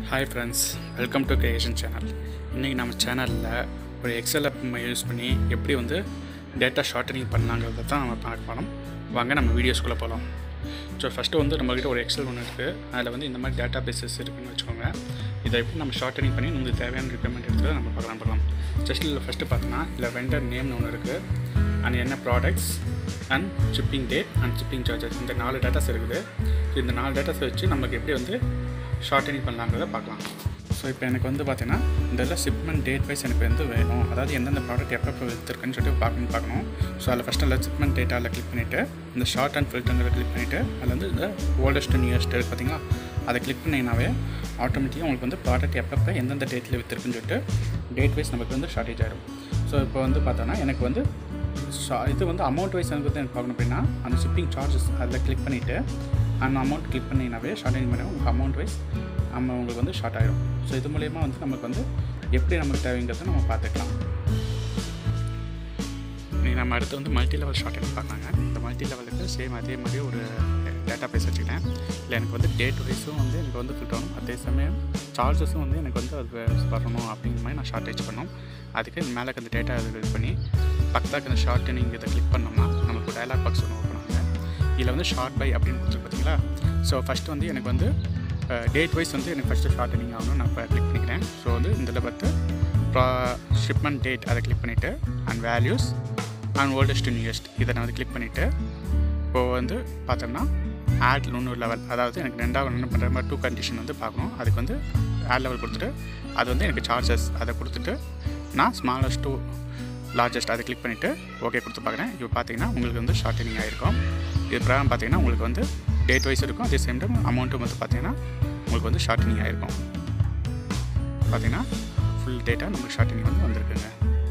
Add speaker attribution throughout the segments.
Speaker 1: hi friends welcome to Creation channel இன்றைக்கி நம்ம சேனலில் ஒரு எக்ஸல் ஆப் யூஸ் பண்ணி எப்படி வந்து டேட்டா ஷார்ட்டனிங் பண்ணலாங்கிறத தான் நம்ம பார்க்க போகிறோம் வாங்க நம்ம வீடியோஸ்குள்ளே போகலாம் ஸோ ஃபஸ்ட்டு வந்து நம்மக்கிட்ட ஒரு எக்ஸல் ஒன்று இருக்குது அதில் வந்து இந்த மாதிரி டேட்டா பேசஸ் இருக்குன்னு வச்சுக்கோங்க இதை எப்படி நம்ம ஷார்ட்டனிங் பண்ணி உங்களுக்கு தேவையான ரிக்வயர்மெண்ட் எடுத்து நம்ம பார்க்கலாம் பார்க்கலாம் ஜஸ்ட் இதில் ஃபஸ்ட்டு பார்த்தோன்னா இல்லை வெண்டர் நேம்னு ஒன்று இருக்குது அண்ட் என்ன products and shipping date and shipping charges இந்த நாலு டேட்டாஸ் இருக்குது ஸோ இந்த நாலு டேட்டாஸை வச்சு நமக்கு எப்படி வந்து ஷார்ட்டனிங் பண்ணலாங்கிறத பார்க்கலாம் ஸோ இப்போ எனக்கு வந்து பார்த்தீங்கன்னா இதெல்லாம் ஷிப்மெண்ட் டேட் வைஸ் எனக்கு வந்து வேணும் அதாவது எந்தெந்த ப்ராடக்ட் எப்போ விற்றுருக்குன்னு சொல்லிட்டு பார்க்கணும் பார்க்கணும் ஸோ அதில் ஃபஸ்ட்டு அதில் ஷிப்மெண்ட் டேட்டாவில் கிளிக் பண்ணிவிட்டு இந்த ஷார்ட் அண்ட் ஃபில்டருங்கிற கிளிக் பண்ணிவிட்டு அதில் வந்து இந்த ஓல்டஸ்ட் நியர்ஸ்ட் இருக்குது பார்த்தீங்களா அதை கிளிக் பண்ணிங்கனாவே ஆட்டோமேட்டிக்காக உங்களுக்கு வந்து ப்ராடக்ட் எப்பப்போ எந்தெந்த டேட்டில் விற்றுருக்குன்னு சொல்லிட்டு டேட் வைஸ் நமக்கு வந்து ஷார்ட்டேஜ் ஆகிடும் ஸோ இப்போ வந்து பார்த்தோன்னா எனக்கு வந்து ஷா- இது வந்து அமௌண்ட் வைஸ் எனக்கு வந்து எனக்கு பார்க்கணும் அப்படின்னா அந்த ஷிப்பிங் சார்ஜஸ் அதில் கிளிக் பண்ணிவிட்டு அந்த அமௌண்ட் கிளிக் பண்ணிங்கனாவே ஷார்ட்டிங் பண்ணி உங்களுக்கு அமௌண்ட் வைஸ் நம்ம உங்களுக்கு வந்து ஷார்ட் ஆகிடும் ஸோ இது மூலயமா வந்து நமக்கு வந்து எப்படி நமக்கு தேவைங்கிறத நம்ம பார்த்துக்கலாம் நீ நம்ம அடுத்து வந்து மல்டி லெவல் ஷார்ட்டிங் பார்க்கலாங்க இந்த மல்டி லெவலுக்கு சேம் அதே மாதிரி ஒரு டேட்டா பேஸ் வச்சுக்கிட்டேன் இல்லை எனக்கு வந்து டேட் வைஸும் வந்து எனக்கு வந்து ஃபிட் ஆகணும் அதே சமயம் சார்ஜஸும் வந்து எனக்கு வந்து அது வரணும் அப்படிங்கிற மாதிரி நான் ஷார்ட்டேஜ் பண்ணோம் அதுக்கு மேலே அந்த டேட்டா இது பண்ணி பக்கத்தில் அந்த ஷார்ட்டனிங் இதை கிளிக் பண்ணோம்னா நமக்கு ஒரு டயலாக் பாக்ஸ் ஒன்று ஓப்பன் ஆகுங்க இதில் வந்து ஷார்ட் பை அப்படின்னு கொடுத்துருக்கு பார்த்தீங்களா ஸோ ஃபஸ்ட்டு வந்து எனக்கு வந்து டேட் வைஸ் வந்து எனக்கு ஃபஸ்ட்டு ஷார்ட்டனிங் ஆகணும் நான் இப்போ கிளிக் பண்ணிக்கிறேன் ஸோ வந்து இதில் பார்த்து ஷிப்மெண்ட் டேட் அதை கிளிக் பண்ணிவிட்டு and values and oldest newest இதை நான் வந்து கிளிக் பண்ணிவிட்டு இப்போது வந்து பார்த்தோம்னா ஆட் இன்னொரு லெவல் அதாவது எனக்கு ரெண்டாவது என்ன பண்ணுற மாதிரி டூ கண்டிஷன் வந்து பார்க்கணும் அதுக்கு வந்து ஆட் லெவல் கொடுத்துட்டு அது வந்து எனக்கு சார்ஜஸ் அதை கொடுத்துட்டு நான் ஸ்மாலஸ்ட் டூ லார்ஜஸ்ட் அதை கிளிக் பண்ணிவிட்டு ஓகே கொடுத்து பார்க்குறேன் இப்போ பார்த்தீங்கன்னா உங்களுக்கு வந்து ஷார்ட்டனிங் ஆகிருக்கும் இது பிரகாரம் பார்த்தீங்கன்னா உங்களுக்கு வந்து டேட் வைஸ் இருக்கும் அதே சேம் டைம் அமௌண்ட்டும் வந்து பார்த்தீங்கன்னா உங்களுக்கு வந்து ஷார்ட்டனிங் ஆகிருக்கும் பார்த்தீங்கன்னா ஃபுல் டேட்டா நமக்கு ஷார்ட்டனிங் வந்து வந்திருக்குங்க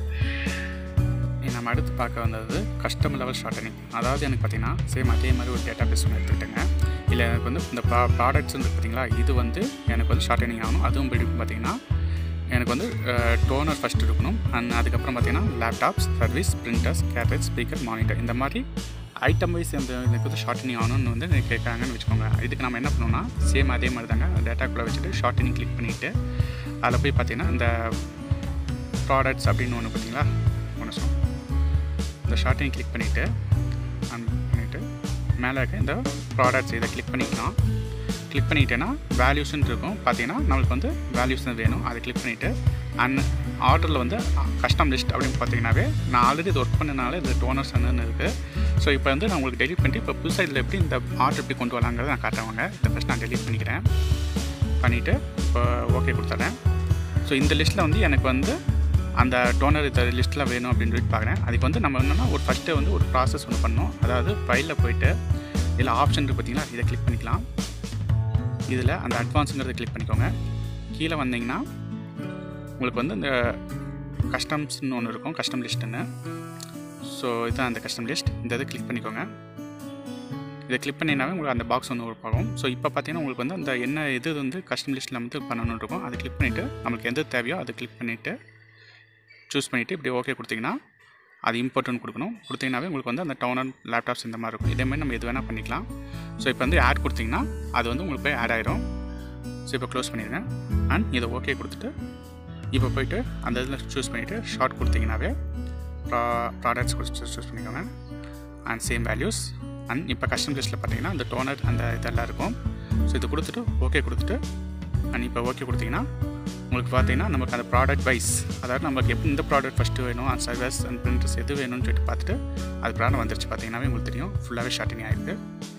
Speaker 1: இனி நம்ம அடுத்து பார்க்க வந்தது கஸ்டம் லெவல் ஷார்ட்டனிங் அதாவது எனக்கு பார்த்தீங்கன்னா சேம் அதே மாதிரி ஒரு டேட்டா பேஸ் ஒன்று எடுத்துக்கிட்டேங்க இல்லை எனக்கு வந்து இந்த ப்ரா ப்ராடக்ட்ஸ் வந்து பார்த்தீங்களா இது வந்து எனக்கு வந்து ஷார்ட்டனிங் ஆகணும் அதுவும் எப்படி பார்த்தீங்கன்னா எனக்கு வந்து டோனர் ஃபஸ்ட் இருக்கணும் அண்ட் அதுக்கப்புறம் பார்த்தீங்கன்னா லேப்டாப்ஸ் சர்வீஸ் பிரிண்டர்ஸ் கேபேஜ் ஸ்பீக்கர் மானிட்டர் இந்த மாதிரி ஐட்டம் வைஸ் இந்த எனக்கு வந்து ஷார்ட்டனிங் ஆகணும்னு வந்து எனக்கு கேட்குறாங்கன்னு வச்சுக்கோங்க இதுக்கு நம்ம என்ன பண்ணோம்னா சேம் அதே மாதிரி தாங்க டேட்டாக்குள்ளே வச்சுட்டு ஷார்ட்டனிங் கிளிக் பண்ணிவிட்டு அதில் போய் பார்த்தீங்கன்னா இந்த ப்ராடக்ட்ஸ் அப்படின்னு ஒன்று பார்த்தீங்களா ஒன்று நிமிஷம் இந்த ஷார்ட்டையும் கிளிக் பண்ணிவிட்டு அண்ட் பண்ணிவிட்டு மேலே இருக்க இந்த ப்ராடக்ட்ஸ் இதை கிளிக் பண்ணிக்கலாம் கிளிக் பண்ணிட்டேன்னா வேல்யூஸ்ன்னு இருக்கும் பார்த்தீங்கன்னா நம்மளுக்கு வந்து வேல்யூஸ் வேணும் அதை கிளிக் பண்ணிவிட்டு அண்ட் ஆர்டரில் வந்து கஸ்டம் லிஸ்ட் அப்படின்னு பார்த்தீங்கன்னாவே நான் ஆல்ரெடி இது ஒர்க் பண்ணனால இது டோனர்ஸ் அன்னு இருக்குது ஸோ இப்போ வந்து நான் உங்களுக்கு டெலிட் பண்ணிட்டு இப்போ புதுசாக இதில் எப்படி இந்த ஆர்டர் எப்படி கொண்டு வரலாங்கிறத நான் காட்டுறவங்க இதை ஃபஸ்ட் நான் டெலிட் பண்ணிக்கிறேன் பண்ணிவிட்டு இப்போ ஓகே கொடுத்துட்றேன் ஸோ இந்த லிஸ்ட்டில் வந்து எனக்கு வந்து அந்த டோனர் இந்த லிஸ்ட்டில் வேணும் அப்படின்னு சொல்லிட்டு பார்க்குறேன் அதுக்கு வந்து நம்ம என்னென்னா ஒரு ஃபஸ்ட்டு வந்து ஒரு ப்ராசஸ் ஒன்று பண்ணோம் அதாவது ஃபைலில் போயிட்டு இதில் ஆப்ஷன் இருக்குது பார்த்தீங்களா இதை கிளிக் பண்ணிக்கலாம் இதில் அந்த அட்வான்ஸுங்கிறத கிளிக் பண்ணிக்கோங்க கீழே வந்தீங்கன்னா உங்களுக்கு வந்து இந்த கஸ்டம்ஸ்னு ஒன்று இருக்கும் கஸ்டம் லிஸ்ட்டுன்னு ஸோ இதுதான் அந்த கஸ்டம் லிஸ்ட் இந்த இதை கிளிக் பண்ணிக்கோங்க இதை கிளிக் பண்ணினாவே உங்களுக்கு அந்த பாக்ஸ் வந்து ஒர்க் ஆகும் ஸோ இப்போ பார்த்தீங்கன்னா உங்களுக்கு வந்து அந்த என்ன இது வந்து கஸ்டம் லிஸ்ட்டில் வந்து பண்ணணும்னு இருக்கும் அதை கிளிக் பண்ணிவிட்டு நம்மளுக்கு எது தேவையோ அதை கிளிக் பண்ணிவிட்டு சூஸ் பண்ணிவிட்டு இப்படி ஓகே கொடுத்தீங்கன்னா அது இம்பார்ட்டன் கொடுக்கணும் கொடுத்தீங்கன்னாவே உங்களுக்கு வந்து அந்த டவுனர் லேப்டாப்ஸ் இந்த மாதிரி இருக்கும் இதே மாதிரி நம்ம எது வேணால் பண்ணிக்கலாம் ஸோ இப்போ வந்து ஆட் கொடுத்தீங்கன்னா அது வந்து உங்களுக்கு போய் ஆட் ஆயிரும் ஸோ இப்போ க்ளோஸ் பண்ணிடுங்க அண்ட் இதை ஓகே கொடுத்துட்டு இப்போ போயிட்டு அந்த இதில் சூஸ் பண்ணிவிட்டு ஷார்ட் கொடுத்தீங்கன்னாவே ப்ராடக்ட்ஸ் கொடுத்து சூஸ் பண்ணிக்கோங்க அண்ட் சேம் வேல்யூஸ் அண்ட் இப்போ கஸ்டம் லிஸ்ட்டில் பார்த்தீங்கன்னா அந்த டோனர் அந்த இதெல்லாம் இருக்கும் ஸோ இது கொடுத்துட்டு ஓகே கொடுத்துட்டு அண்ட் இப்போ ஓகே கொடுத்தீங்கன்னா உங்களுக்கு பார்த்தீங்கன்னா நமக்கு அந்த ப்ராடக்ட் வைஸ் அதாவது நமக்கு எப்படி இந்த ப்ராடக்ட் ஃபஸ்ட்டு வேணும் அந்த சர்வீஸ் அண்ட் பிரிண்டர்ஸ் எது வேணும்னு சொல்லிட்டு பார்த்துட்டு அது ப்ராடம் வந்துருச்சு பார்த்தீங்கன்னாவே உங்களுக்கு தெரியும் ஃபுல்லாகவே ஷார்ட்டிங் ஆகிருக்கு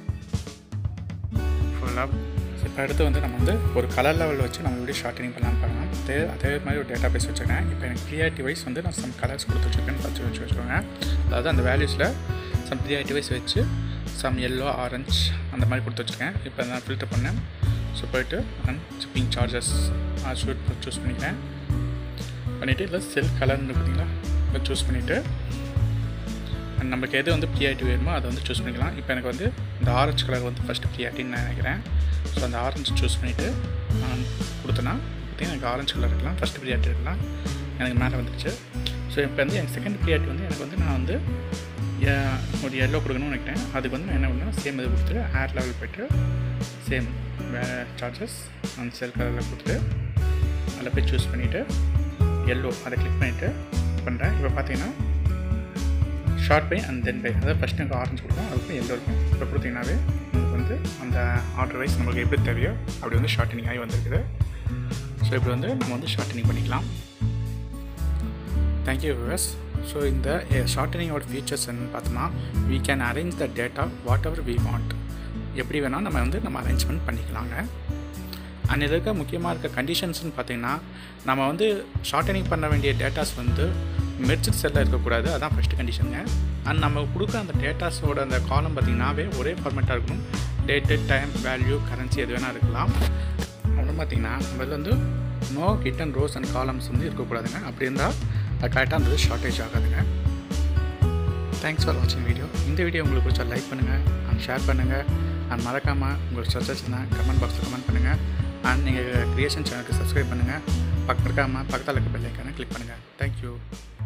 Speaker 1: ஃபுல்லாக இப்போ அடுத்து வந்து நம்ம வந்து ஒரு கலர் லெவல் வச்சு நம்ம எப்படி ஷார்ட்டனிங் பண்ணலாம்னு பார்க்கலாம் அதே அதே மாதிரி ஒரு டேட்டா பேஸ் வச்சுருக்கேன் இப்போ எனக்கு ப்ரியாரிட்டி வைஸ் வந்து நான் சம் கலர்ஸ் கொடுத்து வச்சுருக்கேன்னு ஃபஸ்ட்டு வச்சு வச்சுக்கோங்க அதாவது அந்த வேல்யூஸில் சம் ப்ரியாரிட்டி வைஸ் வச்சு சம் எல்லோ ஆரஞ்ச் அந்த மாதிரி கொடுத்து வச்சுருக்கேன் இப்போ நான் ஃபில்டர் பண்ணேன் ஸோ போயிட்டு and shipping charges should choose பண்ணிக்கிறேன் பண்ணிவிட்டு இதில் செல் கலர்னு பார்த்தீங்களா இதை சூஸ் பண்ணிவிட்டு அண்ட் நமக்கு எது வந்து ப்ரியாரிட்டி வேணுமோ அதை வந்து சூஸ் பண்ணிக்கலாம் இப்போ எனக்கு வந்து இந்த ஆரஞ்சு கலர் வந்து ஃபஸ்ட்டு ப்ரியாரிட்டின்னு நான் நினைக்கிறேன் ஸோ அந்த ஆரஞ்சு சூஸ் பண்ணிவிட்டு நான் கொடுத்தேன்னா பார்த்தீங்கன்னா எனக்கு ஆரஞ்சு கலர் இருக்கலாம் ஃபஸ்ட்டு ப்ரியாரிட்டி இருக்கலாம் எனக்கு மேலே வந்துடுச்சு ஸோ இப்போ வந்து எனக்கு செகண்ட் ப்ரியாரிட்டி வந்து எனக்கு வந்து நான் வந்து ஏ- ஒரு எல்லோ கொடுக்கணும்னு நினைக்கிறேன் அதுக்கு வந்து நான் என்ன பண்ணேன் சேம் இது கொடுத்துட்டு ஏர் லெவல் போய்ட்டு சேம் சார்ஜஸ் அந்த செல் கலரில் கொடுத்துட்டு அதில் போய் சூஸ் பண்ணிவிட்டு எல்லோ அதை கிளிக் பண்ணிவிட்டு பண்ணுறேன் இப்போ பார்த்தீங்கன்னா sort by and then by அதாவது ஃபஸ்ட்டு எனக்கு ஆரஞ்சு கொடுக்கும் அதுக்கு எல்லோ இருக்கும் இப்போ கொடுத்தீங்கன்னாவே உங்களுக்கு வந்து அந்த ஆர்டர் வைஸ் நம்மளுக்கு எப்படி தேவையோ அப்படி வந்து ஷார்ட்டனிங் ஆகி வந்திருக்குது ஸோ இப்படி வந்து நம்ம வந்து ஷார்ட்டனிங் பண்ணிக்கலாம் தேங்க்யூ விவர்ஸ் ஸோ இந்த ஷார்ட்டனிங்கோட ஃபீச்சர்ஸ் என்னன்னு பார்த்தோம்னா we can arrange the data whatever we want எப்படி வேணால் நம்ம வந்து நம்ம அரேஞ்ச்மெண்ட் பண்ணிக்கலாங்க அண்ட் இதில் இருக்க முக்கியமாக இருக்க கண்டிஷன்ஸ்னு பார்த்தீங்கன்னா நம்ம வந்து ஷார்ட்டனிங் பண்ண வேண்டிய டேட்டாஸ் வந்து மெர்ஜட் செல்லில் இருக்கக்கூடாது அதான் ஃபஸ்ட்டு கண்டிஷனுங்க அண்ட் நம்ம கொடுக்குற அந்த டேட்டாஸோட அந்த காலம் பார்த்திங்கனாவே ஒரே ஃபார்மேட்டாக இருக்கணும் டேட்டு டைம் வேல்யூ கரன்சி எது வேணால் இருக்கலாம் அப்புறம் பார்த்திங்கன்னா நம்ம வந்து நோ கிட் அண்ட் ரோஸ் அண்ட் காலம்ஸ் வந்து இருக்கக்கூடாதுங்க அப்படி இருந்தால் அது கரெக்டாக இருந்தது ஷார்ட்டேஜ் ஆகாதுங்க தேங்க்ஸ் ஃபார் வாட்சிங் வீடியோ இந்த வீடியோ உங்களுக்கு பிடிச்சா லைக் பண்ணுங்கள் அண்ட் ஷேர் பண்ணுங்கள் அண்ட் மறக்காமல் உங்களுக்கு சஜஷன் கமெண்ட் பாக்ஸில் கமெண்ட் பண்ணுங்கள் அண்ட் நீங்கள் க்ரியேஷன் சேனலுக்கு சப்ஸ்கிரைப் பண்ணுங்கள் பக்கம் இருக்காமல் பக்கத்தில் இருக்க பெல் ஐக்கானை கிளிக் பண்ணுங்கள் தேங்க்யூ